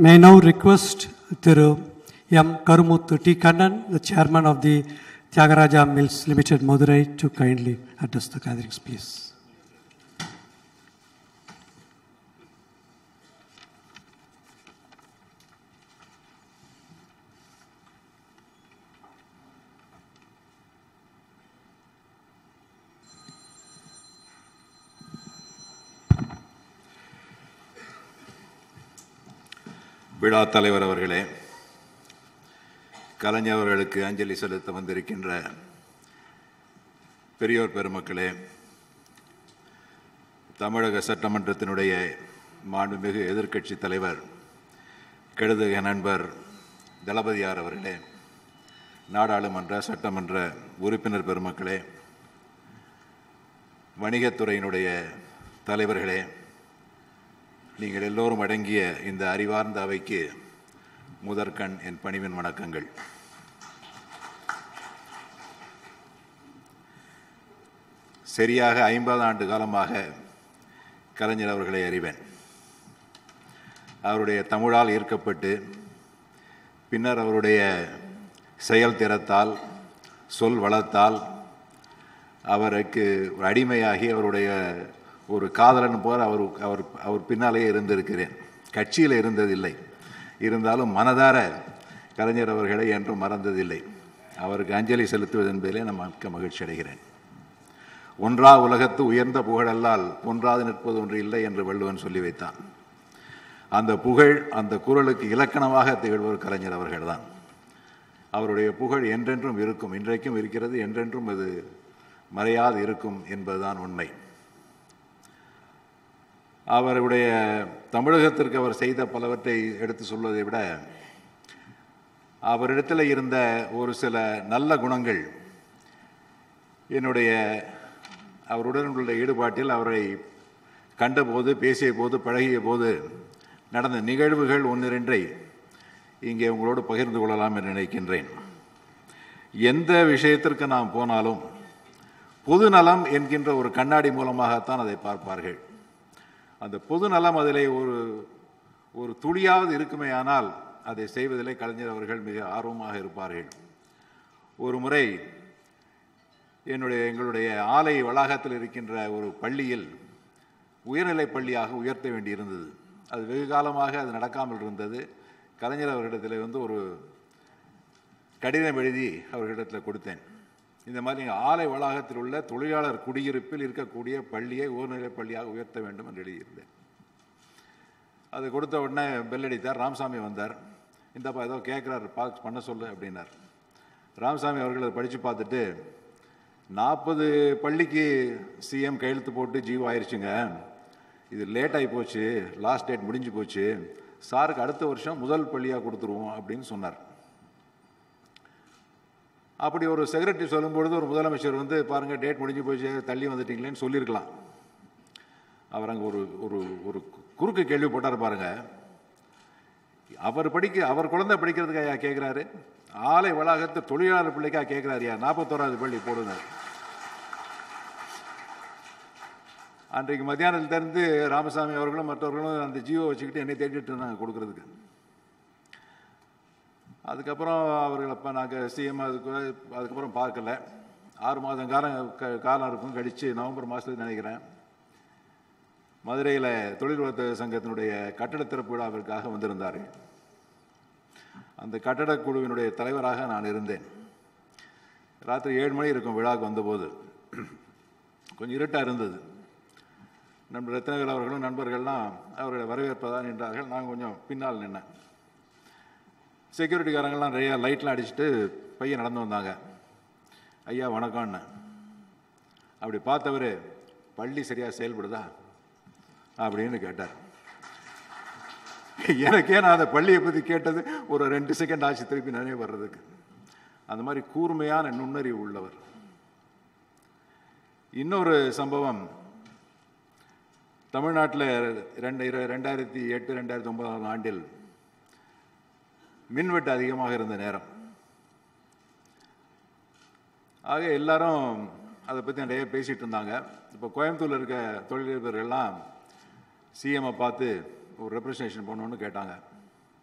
May I now request Thiru M. Karumuthu T. Kannan, the chairman of the Tyagaraja Mills Limited, Madurai, to kindly address the gatherings, please. விழா தலைவர் அவர்களே கலைஞர் அவர்களுக்கு அஞ்சலி செலுத்த வந்திருக்கின்ற பெரியோர் பெருமக்களே தமிழக சட்டமன்றத்தினுடைய மாண்புமிகு எதிர்க்கட்சி தலைவர் கெடுதக நண்பர் தளபதியார் அவர்களே நாடாளுமன்ற சட்டமன்ற உறுப்பினர் பெருமக்களே வணிகத்துறையினுடைய தலைவர்களே நீங்கள் எல்லோரும் அடங்கிய இந்த அறிவார்ந்த அவைக்கு முதற்கண் என் பணிவின் வணக்கங்கள் சரியாக ஐம்பது ஆண்டு காலமாக கலைஞர் அவர்களை அறிவேன் அவருடைய தமிழால் ஈர்க்கப்பட்டு பின்னர் அவருடைய செயல் திறத்தால் சொல் வளத்தால் அவருக்கு ஒரு அடிமையாகி அவருடைய ஒரு காதலன் போல அவர் அவர் அவர் பின்னாலேயே இருந்திருக்கிறேன் கட்சியில் இருந்ததில்லை இருந்தாலும் மனதார கலைஞர் அவர்களை என்றும் மறந்ததில்லை அவருக்கு அஞ்சலி செலுத்துவது என்பதிலே நான் மிக்க மகிழ்ச்சி அடைகிறேன் ஒன்றா உலகத்து உயர்ந்த புகழல்லால் ஒன்றாது நிற்பது ஒன்று இல்லை என்று வள்ளுவன் சொல்லி வைத்தான் அந்த புகழ் அந்த குரலுக்கு இலக்கணமாக திகழ்வர் கலைஞர் அவர்கள்தான் அவருடைய புகழ் என்றென்றும் இருக்கும் இன்றைக்கும் இருக்கிறது என்றென்றும் அது மறையாது இருக்கும் என்பதுதான் உண்மை அவருடைய தமிழகத்திற்கு அவர் செய்த பலவற்றை எடுத்து சொல்வதை விட அவரிடத்தில் இருந்த ஒரு சில நல்ல குணங்கள் என்னுடைய அவருடன் உள்ள ஈடுபாட்டில் அவரை கண்டபோது பேசிய போது பழகிய போது நடந்த நிகழ்வுகள் ஒன்றிரண்டை இங்கே உங்களோடு பகிர்ந்து கொள்ளலாம் என்று நினைக்கின்றேன் எந்த விஷயத்திற்கு நாம் போனாலும் பொது நலம் என்கின்ற ஒரு கண்ணாடி மூலமாகத்தான் அதை பார்ப்பார்கள் அந்த பொது நலம் அதிலே ஒரு ஒரு துளியாவது இருக்குமே ஆனால் அதை செய்வதிலே கலைஞர் அவர்கள் மிக ஆர்வமாக இருப்பார்கள் ஒரு முறை என்னுடைய எங்களுடைய ஆலை வளாகத்தில் இருக்கின்ற ஒரு பள்ளியில் உயர்நிலை பள்ளியாக உயர்த்த வேண்டியிருந்தது அது வெகு காலமாக அது நடக்காமல் இருந்தது கலைஞர் அவர்களிடத்தில் வந்து ஒரு கடிதம் எழுதி அவர்களிடத்தில் கொடுத்தேன் இந்த மாதிரி எங்கள் ஆலை வளாகத்தில் உள்ள தொழிலாளர் குடியிருப்பில் இருக்கக்கூடிய பள்ளியை உயர்நிலை பள்ளியாக உயர்த்த வேண்டும் என்று எழுதியிருந்தேன் அது கொடுத்த உடனே பெல் அடித்தார் ராமசாமி வந்தார் இந்தப்பா ஏதோ கேட்குறாரு பாக்ஸ் பண்ண சொல்லு அப்படின்னார் ராமசாமி அவர்கள் அதை படித்து பார்த்துட்டு நாற்பது பள்ளிக்கு சிஎம் கையெழுத்து போட்டு ஜீவோ ஆயிடுச்சுங்க இது லேட் ஆகி போச்சு லாஸ்ட் டேட் முடிஞ்சு போச்சு சாருக்கு அடுத்த வருஷம் முதல் பள்ளியாக கொடுத்துருவோம் அப்படின்னு சொன்னார் அப்படி ஒரு செக்ரட்டரி சொல்லும்பொழுது ஒரு முதலமைச்சர் வந்து பாருங்கள் டேட் முடிஞ்சு போச்சு தள்ளி வந்துட்டீங்களேன்னு சொல்லியிருக்கலாம் அவர் அங்கே ஒரு ஒரு ஒரு குறுக்கு கேள்வி போட்டார் பாருங்க அவர் படிக்க அவர் குழந்தை படிக்கிறதுக்காக கேட்குறாரு ஆலை வளாகத்து தொழிலாளர் பிள்ளைக்காக கேட்குறாரு யா நாற்பத்தோராது பள்ளி போடுங்க அன்றைக்கு மத்தியானத்திலிருந்து ராமசாமி அவர்களும் மற்றவர்களும் அந்த ஜியோ வச்சுக்கிட்டு என்னை தேடிட்டு இருந்தாங்க கொடுக்கறதுக்கு அதுக்கப்புறம் அவர்கள் அப்போ நாங்கள் சிஎம் அதுக்கு அதுக்கப்புறம் பார்க்கல ஆறு மாதம் காலம் க- காலம் இருக்கும் கழித்து நவம்பர் மாதத்துக்கு நினைக்கிறேன் மதுரையில் தொழில் வர்த்தக சங்கத்தினுடைய கட்டட திறப்பு விழாவிற்காக வந்திருந்தார்கள் அந்த கட்டடக் குழுவினுடைய தலைவராக நான் இருந்தேன் ராத்திரி ஏழு மணி இருக்கும் விழாவுக்கு வந்தபோது கொஞ்சம் இருட்டாக இருந்தது நண்பர் ரத்னவேல் அவர்களும் நண்பர்கள்லாம் அவர்களை வரவேற்பதாக நின்றார்கள் நான் கொஞ்சம் பின்னால் நின்னேன் செக்யூரிட்டிக்காரங்கெல்லாம் நிறையா லைட்லாம் அடிச்சுட்டு பையன் நடந்து வந்தாங்க ஐயா வணக்கம்னு அப்படி பார்த்தவர் பள்ளி சரியாக செயல்படுதா அப்படின்னு கேட்டார் எனக்கே நான் அந்த பள்ளியை பற்றி கேட்டது ஒரு ரெண்டு செகண்ட் ஆச்சு திருப்பி நினைவு வர்றதுக்கு அந்த மாதிரி கூர்மையான நுண்ணறிவு உள்ளவர் இன்னொரு சம்பவம் தமிழ்நாட்டில் ரெண்டு இரு- ரெண்டாயிரத்தி எட்டு ரெண்டாயிரத்தி ஒன்பதாம் ஆண்டில் மின்வெட்டு அதிகமாக இருந்த நேரம் ஆக எல்லாரும் அதை பற்றி நிறைய பேசிகிட்டு இருந்தாங்க இப்போ கோயம்புத்தூரில் இருக்க தொழிலதிபர்கள்லாம் சிஎம்ஐ பார்த்து ஒரு ரெப்ரசன்டேஷன் பண்ணணும்னு கேட்டாங்க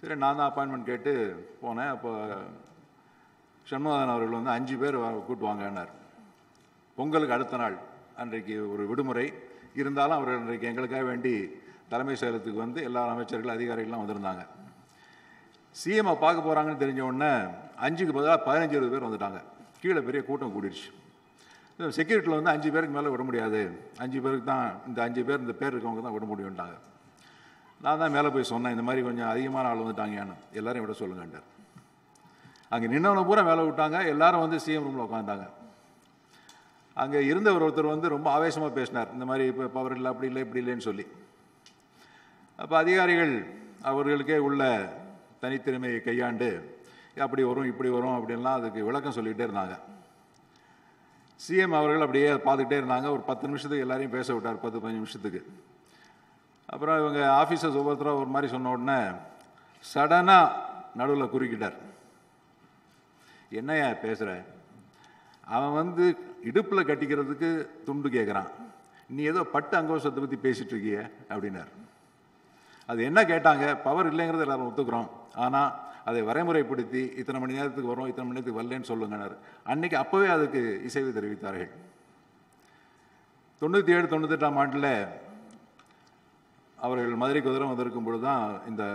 சரி நான் தான் அப்பாயின்மெண்ட் கேட்டு போனேன் அப்போ சண்முகநாதன் அவர்கள் வந்து அஞ்சு பேர் வா- கூட்டு வாங்கன்னார் பொங்கலுக்கு அடுத்த நாள் அன்றைக்கு ஒரு விடுமுறை இருந்தாலும் அவர்கள் அன்றைக்கு எங்களுக்காக வேண்டி தலைமை செயலகத்துக்கு வந்து எல்லா அமைச்சர்கள் அதிகாரிகள்லாம் வந்திருந்தாங்க சிஎம்ஐ பார்க்க போகிறாங்கன்னு தெரிஞ்ச உடனே அஞ்சுக்கு பதிலாக பதினஞ்சு இருபது பேர் வந்துட்டாங்க கீழே பெரிய கூட்டம் கூடிருச்சு செக்யூரிட்டியில் வந்து அஞ்சு பேருக்கு மேலே விட முடியாது அஞ்சு பேருக்கு தான் இந்த அஞ்சு பேர் இந்த பேர் இருக்கவங்க தான் விட முடியும்ட்டாங்க நான் தான் மேலே போய் சொன்னேன் இந்த மாதிரி கொஞ்சம் அதிகமான ஆள் வந்துட்டாங்கன்னு எல்லாரையும் விட சொல்லுங்கன்ட்டார் அங்கே நின்னவனை பூரா வேலை விட்டாங்க எல்லாரும் வந்து சிஎம் ரூமில் உட்காந்தாங்க அங்கே இருந்தவர் ஒருத்தர் வந்து ரொம்ப ஆவேசமாக பேசினார் இந்த மாதிரி இப்போ பவர் இல்லை அப்படி இல்லை இப்படி இல்லைன்னு சொல்லி அப்போ அதிகாரிகள் அவர்களுக்கே உள்ள தனித்திறமையை கையாண்டு அப்படி வரும் இப்படி வரும் அப்படின்லாம் அதுக்கு விளக்கம் சொல்லிக்கிட்டே இருந்தாங்க சிஎம் அவர்கள் அப்படியே பார்த்துக்கிட்டே இருந்தாங்க ஒரு பத்து நிமிஷத்துக்கு எல்லாரையும் பேச விட்டார் பத்து பதினஞ்சு நிமிஷத்துக்கு அப்புறம் இவங்க ஆஃபீஸர்ஸ் ஒவ்வொருத்தரும் ஒரு மாதிரி சொன்ன உடனே சடனாக நடுவில் குறுக்கிட்டார் என்னையா பேசுகிற அவன் வந்து இடுப்பில் கட்டிக்கிறதுக்கு துண்டு கேட்குறான் நீ ஏதோ பட்டு அங்கவசத்தை பற்றி பேசிட்டு இருக்கிய அப்படின்னார் அது என்ன கேட்டாங்க பவர் இல்லைங்கிறத எல்லாரும் ஒத்துக்கிறோம் ஆனால் அதை வரைமுறைப்படுத்தி இத்தனை மணி நேரத்துக்கு வரும் இத்தனை மணி நேரத்துக்கு வரலன்னு சொல்லுங்கன்னார் அன்னைக்கு அப்போவே அதுக்கு இசைவு தெரிவித்தார்கள் தொண்ணூற்றி ஏழு தொண்ணூத்தெட்டாம் ஆண்டில் அவர்கள் மதுரைக்கு உதரம் வந்திருக்கும் பொழுது தான் இந்த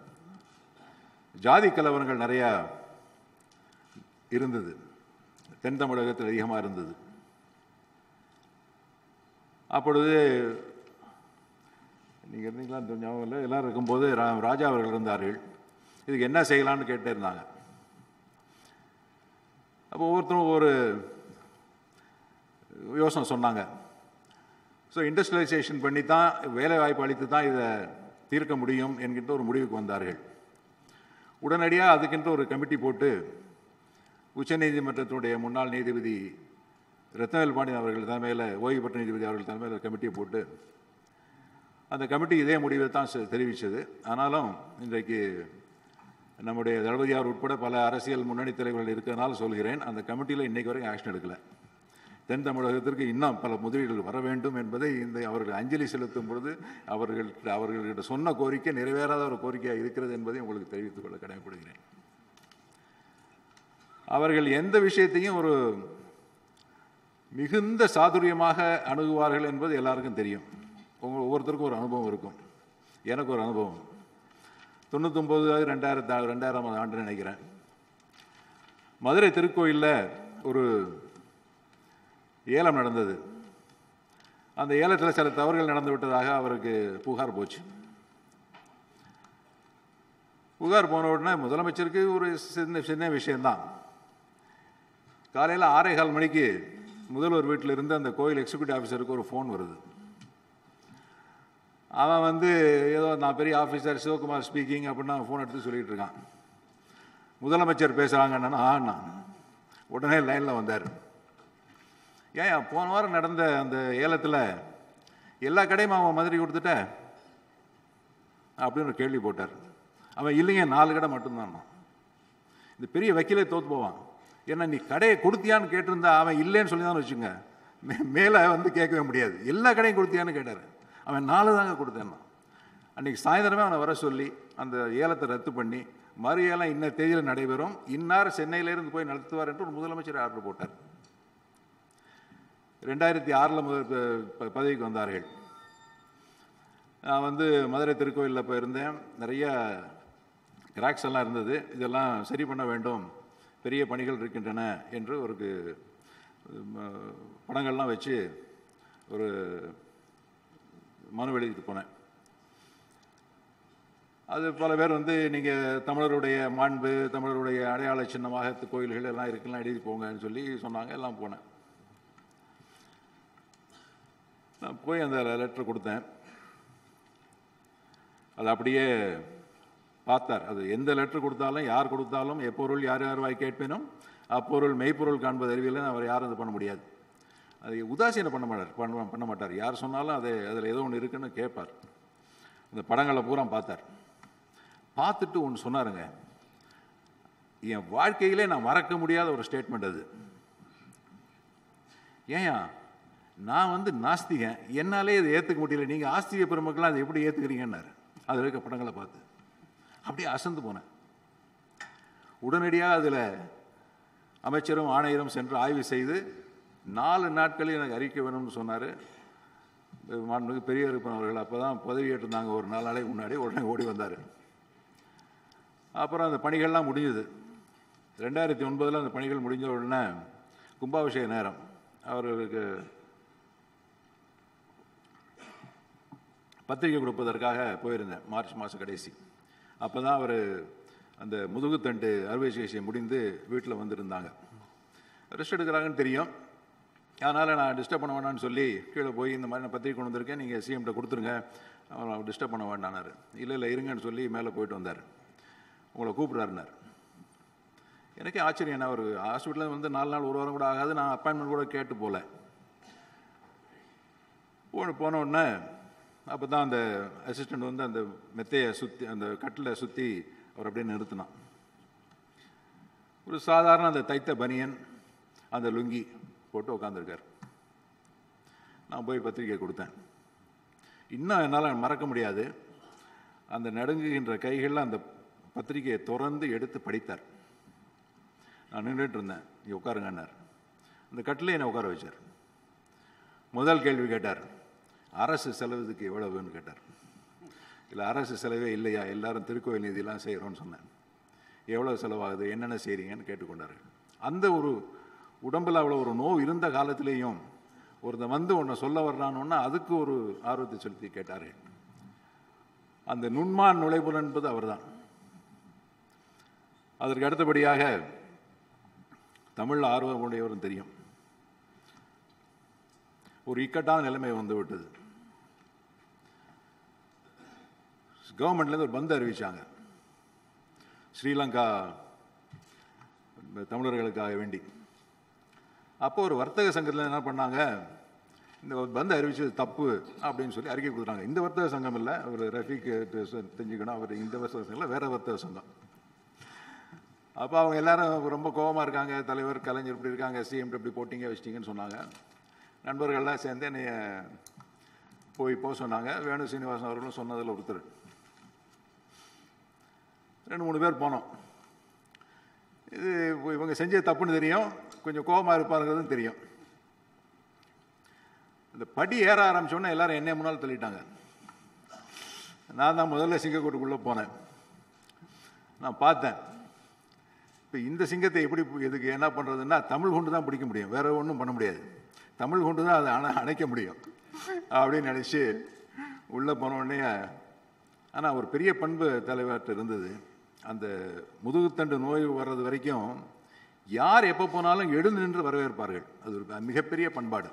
ஜாதி கலவரங்கள் நிறையா இருந்தது தென் தமிழகத்தில் அதிகமாக இருந்தது அப்பொழுது நீங்கள் இருந்தீங்களா அந்த ஞாபகம் இல்லை எல்லாரும் இருக்கும்போது ரா- ராஜா அவர்கள் இருந்தார்கள் இதுக்கு என்ன செய்யலாம்னு கேட்டே இருந்தாங்க அப்போ ஒவ்வொருத்தரும் ஒவ்வொரு யோசனை சொன்னாங்க ஸோ இண்டஸ்ட்ரியலைசேஷன் பண்ணி தான் வேலை வாய்ப்பு அளித்து தான் இதை தீர்க்க முடியும் என்கின்ற ஒரு முடிவுக்கு வந்தார்கள் உடனடியாக அதுக்கென்று ஒரு கமிட்டி போட்டு உச்சநீதிமன்றத்தினுடைய முன்னாள் நீதிபதி ரத்னவேல் பாண்டியன் அவர்கள் தலைமையில் ஓய்வு பெற்ற நீதிபதி அவர்கள் தலைமையில் ஒரு கமிட்டியை போட்டு அந்த கமிட்டி இதே முடிவை தான் செ- தெரிவித்தது ஆனாலும் இன்றைக்கு நம்முடைய தளபதியார் உட்பட பல அரசியல் முன்னணி தலைவர்கள் இருக்கிறதுனால சொல்கிறேன் அந்த கமிட்டியில் இன்னைக்கு வரைக்கும் ஆக்ஷன் எடுக்கல தென் தமிழகத்திற்கு இன்னும் பல முதலீடுகள் வர வேண்டும் என்பதை இந்த அவர்கள் அஞ்சலி செலுத்தும் பொழுது அவர்கள் அவர்கள்கிட்ட சொன்ன கோரிக்கை நிறைவேறாத ஒரு கோரிக்கையாக இருக்கிறது என்பதை உங்களுக்கு தெரிவித்துக் கொள்ள கடமைப்படுகிறேன் அவர்கள் எந்த விஷயத்தையும் ஒரு மிகுந்த சாதுரியமாக அணுகுவார்கள் என்பது எல்லாருக்கும் தெரியும் உங்க ஒவ்வொருத்தருக்கும் ஒரு அனுபவம் இருக்கும் எனக்கு ஒரு அனுபவம் தொண்ணூத்தொம்பது ரெண்டாயிரத்து ரெண்டாயிரம் ஆண்டு நினைக்கிறேன் மதுரை திருக்கோயிலில் ஒரு ஏலம் நடந்தது அந்த ஏலத்தில் சில தவறுகள் நடந்து விட்டதாக அவருக்கு புகார் போச்சு புகார் போன உடனே முதலமைச்சருக்கு ஒரு சின்ன சின்ன விஷயம்தான் காலையில் ஆறே கால் மணிக்கு முதல்வர் வீட்டில் இருந்து அந்த கோயில் எக்ஸிக்யூட்டிவ் ஆஃபீஸருக்கு ஒரு ஃபோன் வருது அவன் வந்து ஏதோ நான் பெரிய ஆஃபீஸர் சிவகுமார் ஸ்பீக்கிங் அப்படின்னு அவன் ஃபோன் எடுத்து சொல்லிட்டு இருக்கான் முதலமைச்சர் பேசுகிறாங்கன்னா ஆண்ணா உடனே லைனில் வந்தார் ஏன் போன வாரம் நடந்த அந்த ஏலத்தில் எல்லா கடையும் அவன் மதுரை கொடுத்துட்ட அப்படின்னு ஒரு கேள்வி போட்டார் அவன் இல்லைங்க நாலு கடை மட்டும்தான் இந்த பெரிய வக்கீலே தோத்து போவான் ஏன்னா நீ கடையை கொடுத்தியான்னு கேட்டிருந்தா அவன் இல்லைன்னு சொல்லி தான் வச்சுங்க மே மேலே வந்து கேட்கவே முடியாது எல்லா கடையும் கொடுத்தியான்னு கேட்டார் அவன் நாலு தாங்க கொடுத்தேன்னா அன்னைக்கு சாயந்தரமே அவனை வர சொல்லி அந்த ஏலத்தை ரத்து பண்ணி மறு ஏலம் இன்ன தேதியில் நடைபெறும் இன்னார் சென்னையிலிருந்து போய் நடத்துவார் என்று ஒரு முதலமைச்சர் ஆர்டர் போட்டார் ரெண்டாயிரத்தி ஆறில் முதல் ப- ப- பதவிக்கு வந்தார்கள் நான் வந்து மதுரை திருக்கோயிலில் போயிருந்தேன் நிறைய கிராக்ஸ் எல்லாம் இருந்தது இதெல்லாம் சரி பண்ண வேண்டும் பெரிய பணிகள் இருக்கின்றன என்று ஒரு கு- ம, படங்கள்லாம் வச்சு ஒரு மனு எழுதிட்டு போனேன் அது பல பேர் வந்து நீங்கள் தமிழருடைய மாண்பு தமிழருடைய அடையாள சின்னமாக இந்த கோயில்கள் எல்லாம் இருக்குலாம் எழுதி போங்கன்னு சொல்லி சொன்னாங்க எல்லாம் போனேன் நான் போய் அந்த லெட்டர் கொடுத்தேன் அது அப்படியே பார்த்தார் அது எந்த லெட்டர் கொடுத்தாலும் யார் கொடுத்தாலும் எப்பொருள் யார் யார் வாய் கேட்பினும் அப்பொருள் மெய்ப்பொருள் காண்பது அறிவியல் அவர் யாரும் இது பண்ண முடியாது அது உதாசீனம் பண்ண மாட்டார் பண்ண பண்ண மாட்டார் யார் சொன்னாலும் அது அதில் ஏதோ ஒன்று இருக்குன்னு கேட்பார் அந்த படங்களை பூரா பார்த்தார் பார்த்துட்டு ஒன்று சொன்னாருங்க என் வாழ்க்கையிலே நான் மறக்க முடியாத ஒரு ஸ்டேட்மெண்ட் அது ஏயா நான் வந்து நாஸ்திகன் என்னாலே இதை ஏற்றுக்க முடியல நீங்கள் ஆஸ்திக பெருமக்கள்லாம் அதை எப்படி ஏற்றுக்கிறீங்கன்னாரு அதில் இருக்க படங்களை பார்த்து அப்படியே அசந்து போனேன் உடனடியாக அதில் அமைச்சரும் ஆணையரும் சென்று ஆய்வு செய்து நாலு நாட்களில் எனக்கு அறிக்கை வேணும்னு சொன்னார் மாண்புமிகு பெரிய அவர்கள் அப்போ தான் பதவியேற்றிருந்தாங்க ஒரு நாலு நாளைக்கு முன்னாடி உடனே ஓடி வந்தார் அப்புறம் அந்த பணிகள்லாம் முடிஞ்சுது ரெண்டாயிரத்தி ஒன்பதில் அந்த பணிகள் முடிஞ்ச உடனே கும்பாபிஷேக நேரம் அவர்களுக்கு பத்திரிகை கொடுப்பதற்காக போயிருந்தேன் மார்ச் மாதம் கடைசி அப்போ தான் அவர் அந்த முதுகுத்தண்டு அறுவை சிகிச்சை முடிந்து வீட்டில் வந்திருந்தாங்க ரெஸ்ட் எடுக்கிறாங்கன்னு தெரியும் அதனால் நான் டிஸ்டர்ப் பண்ண வேண்டாம்னு சொல்லி கீழே போய் இந்த மாதிரி நான் பத்திரிக்கை கொண்டு வந்திருக்கேன் நீங்கள் சிஎம்கிட்ட கொடுத்துருங்க அவர் டிஸ்டர்ப் பண்ண வேண்டானார் இல்லை இல்லை இருங்கன்னு சொல்லி மேலே போயிட்டு வந்தார் உங்களை கூப்பிட்றாருனார் எனக்கே ஆச்சரியம் என்ன ஒரு ஹாஸ்பிட்டலில் வந்து நாலு நாள் ஒரு வாரம் கூட ஆகாது நான் அப்பாயின்மெண்ட் கூட கேட்டு போகல போன போன உடனே அப்போ தான் அந்த அசிஸ்டண்ட் வந்து அந்த மெத்தையை சுற்றி அந்த கட்டில் சுற்றி அவர் அப்படியே நிறுத்தினான் ஒரு சாதாரண அந்த தைத்த பனியன் அந்த லுங்கி போட்டு உட்காந்துருக்கார் நான் போய் பத்திரிக்கை கொடுத்தேன் இன்னும் என்னால் மறக்க முடியாது அந்த நடுங்குகின்ற கைகளில் அந்த பத்திரிகையை திறந்து எடுத்து படித்தார் நான் நின்றுட்டு இருந்தேன் இங்கே உட்காருங்கன்னார் அந்த கட்டில் என்னை உட்கார வச்சார் முதல் கேள்வி கேட்டார் அரசு செலவுக்கு எவ்வளவுன்னு கேட்டார் இல்லை அரசு செலவே இல்லையா எல்லாரும் திருக்கோயில் நிதியெல்லாம் செய்கிறோன்னு சொன்னேன் எவ்வளோ செலவாகுது என்னென்ன செய்கிறீங்கன்னு கேட்டுக்கொண்டார் அந்த ஒரு உடம்பில் அவ்வளோ ஒரு நோவு இருந்த காலத்திலேயும் ஒருத்தன் வந்து உன்னை சொல்ல வர்றானோன்னா அதுக்கு ஒரு ஆர்வத்தை செலுத்தி கேட்டார்கள் அந்த நுண்மான் நுழைபுல் என்பது அவர்தான் அதற்கு அடுத்தபடியாக தமிழ் ஆர்வம் உடையவரும் தெரியும் ஒரு இக்கட்டான நிலைமை வந்து விட்டது கவர்மெண்ட்லேருந்து ஒரு பந்து அறிவிச்சாங்க ஸ்ரீலங்கா தமிழர்களுக்காக வேண்டி அப்போ ஒரு வர்த்தக சங்கத்தில் என்ன பண்ணாங்க இந்த பந்து அறிவிச்சது தப்பு அப்படின்னு சொல்லி அறிக்கை கொடுத்தாங்க இந்த வர்த்தக சங்கம் இல்லை அவர் ரஃபீக் தெரிஞ்சுக்கணும் அவர் இந்த வர்த்தக சங்கம் இல்லை வேற வர்த்தக சங்கம் அப்போ அவங்க எல்லாரும் ரொம்ப கோபமாக இருக்காங்க தலைவர் கலைஞர் இப்படி இருக்காங்க சிஎம் இப்படி போட்டிங்க வச்சிட்டிங்கன்னு சொன்னாங்க நண்பர்கள்லாம் சேர்ந்து என்னை போய் போக சொன்னாங்க வேணு சீனிவாசன் அவர்களும் சொன்னதில் ஒருத்தர் ரெண்டு மூணு பேர் போனோம் இது இவங்க செஞ்சது தப்புன்னு தெரியும் கொஞ்சம் கோபமாக இருப்பாருங்கிறதும் தெரியும் இந்த படி ஏற ஆரம்பிச்சோன்னே எல்லாரும் என்னை முன்னால் தள்ளிட்டாங்க நான் தான் முதல்ல சிங்கக்கோட்டுக்குள்ளே போனேன் நான் பார்த்தேன் இப்போ இந்த சிங்கத்தை எப்படி இதுக்கு என்ன பண்ணுறதுன்னா தமிழ் கொண்டு தான் பிடிக்க முடியும் வேற ஒன்றும் பண்ண முடியாது தமிழ் கொண்டு தான் அதை அணை அணைக்க முடியும் அப்படின்னு நினச்சி உள்ளே போன உடனே ஆனால் ஒரு பெரிய பண்பு தலைவர்கிட்ட இருந்தது அந்த முதுகுத்தண்டு நோய் வர்றது வரைக்கும் யார் எப்போ போனாலும் எழுந்து நின்று வரவேற்பார்கள் அது ஒரு மிகப்பெரிய பண்பாடு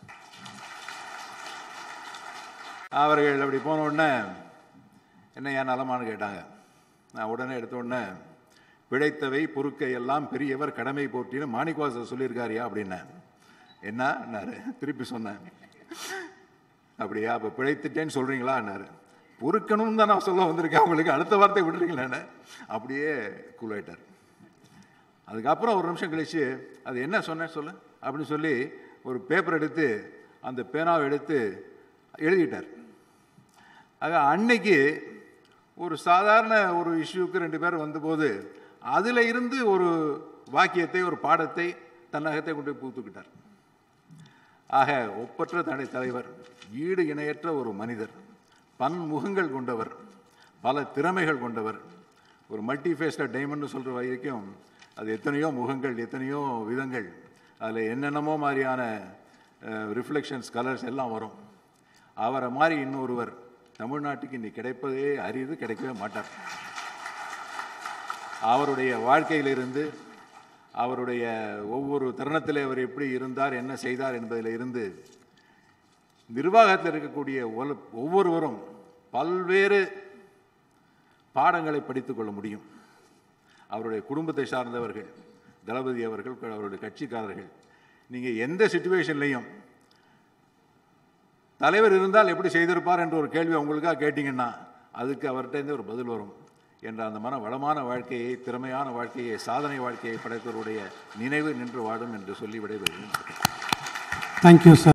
அவர்கள் அப்படி போன உடனே என்ன ஏன் நலமானு கேட்டாங்க நான் உடனே எடுத்த உடனே பிழைத்தவை பொறுக்கை எல்லாம் பெரியவர் கடமை போட்டின்னு மாணிக்கவாசர் சொல்லியிருக்காரியா அப்படின்னேன் என்னன்னாரு திருப்பி சொன்னேன் அப்படியா அப்போ பிழைத்துட்டேன்னு சொல்கிறீங்களான்னாரு பொறுக்கணும்னு தான் நான் சொல்ல வந்திருக்கேன் உங்களுக்கு அடுத்த வார்த்தை விடுறீங்களான்னு அப்படியே கூலாயிட்டார் அதுக்கப்புறம் ஒரு நிமிஷம் கழிச்சு அது என்ன சொன்னேன் சொல்லு அப்படின்னு சொல்லி ஒரு பேப்பர் எடுத்து அந்த பேனாவை எடுத்து எழுதிட்டார் ஆக அன்னைக்கு ஒரு சாதாரண ஒரு இஷ்யூக்கு ரெண்டு பேர் வந்தபோது அதில் இருந்து ஒரு வாக்கியத்தை ஒரு பாடத்தை தன்னகத்தை கொண்டு பூத்துக்கிட்டார் ஆக ஒப்பற்ற தடை தலைவர் ஈடு இணையற்ற ஒரு மனிதர் பன்முகங்கள் கொண்டவர் பல திறமைகள் கொண்டவர் ஒரு மல்டி ஃபேஸ்டட் டைமண்ட்னு சொல்கிற வரைக்கும் அது எத்தனையோ முகங்கள் எத்தனையோ விதங்கள் அதில் என்னென்னமோ மாதிரியான ரிஃப்ளெக்ஷன்ஸ் கலர்ஸ் எல்லாம் வரும் அவரை மாதிரி இன்னொருவர் தமிழ்நாட்டுக்கு இன்னைக்கு கிடைப்பதே அரிது கிடைக்கவே மாட்டார் அவருடைய வாழ்க்கையிலிருந்து அவருடைய ஒவ்வொரு தருணத்தில் அவர் எப்படி இருந்தார் என்ன செய்தார் என்பதில் இருந்து நிர்வாகத்தில் இருக்கக்கூடிய ஒவ்வொருவரும் பல்வேறு பாடங்களை படித்துக் கொள்ள முடியும் அவருடைய குடும்பத்தை சார்ந்தவர்கள் தளபதி அவர்கள் அவருடைய கட்சிக்காரர்கள் நீங்கள் எந்த சுச்சுவேஷன்லையும் தலைவர் இருந்தால் எப்படி செய்திருப்பார் என்ற ஒரு கேள்வி உங்களுக்காக கேட்டிங்கன்னா அதுக்கு அவர்கிட்ட ஒரு பதில் வரும் என்ற அந்த மன வளமான வாழ்க்கையை திறமையான வாழ்க்கையை சாதனை வாழ்க்கையை படைத்தவருடைய நினைவு நின்று வாடும் என்று சொல்லி விடைபெறுகிறேன் தேங்க்யூ சார்